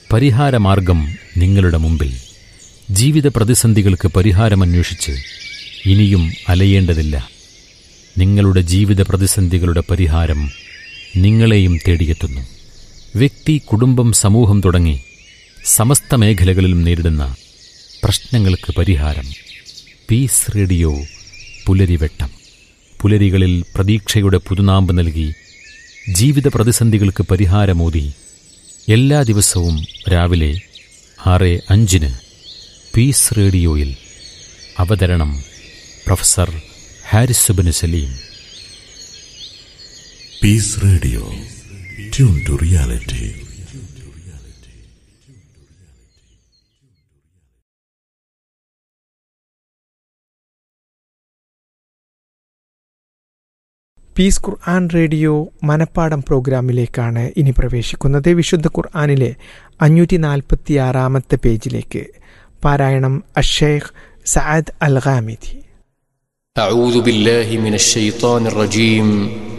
പരിഹാരമാർഗം നിങ്ങളുടെ മുമ്പിൽ ജീവിത പ്രതിസന്ധികൾക്ക് പരിഹാരമന്വേഷിച്ച് ഇനിയും അലയേണ്ടതില്ല നിങ്ങളുടെ ജീവിത പ്രതിസന്ധികളുടെ പരിഹാരം നിങ്ങളെയും തേടിയെത്തുന്നു വ്യക്തി കുടുംബം സമൂഹം തുടങ്ങി സമസ്ത മേഖലകളിലും നേരിടുന്ന പ്രശ്നങ്ങൾക്ക് പരിഹാരം പീസ് റേഡിയോ പുലരിവെട്ടം പുലരികളിൽ പ്രതീക്ഷയുടെ പുതുനാമ്പ് നൽകി ജീവിത പ്രതിസന്ധികൾക്ക് പരിഹാരമോതി എല്ലാ ദിവസവും രാവിലെ ആറ് അഞ്ചിന് പീസ് റേഡിയോയിൽ അവതരണം പ്രൊഫസർ ഹാരിസുബിന് Saleem peace radio tune to reality peace Quran radio മനപ്പാടം പ്രോഗ്രാമിലേക്കാണ് ഇനി പ്രവേശിക്കുന്നത് വിശുദ്ധ ഖുർആാനിലെ അഞ്ഞൂറ്റി നാൽപ്പത്തി ആറാമത്തെ പേജിലേക്ക് പാരായണം അഷേഖ് സഅദ് അൽ ഖാമിദി أعوذ بالله من الشيطان الرجيم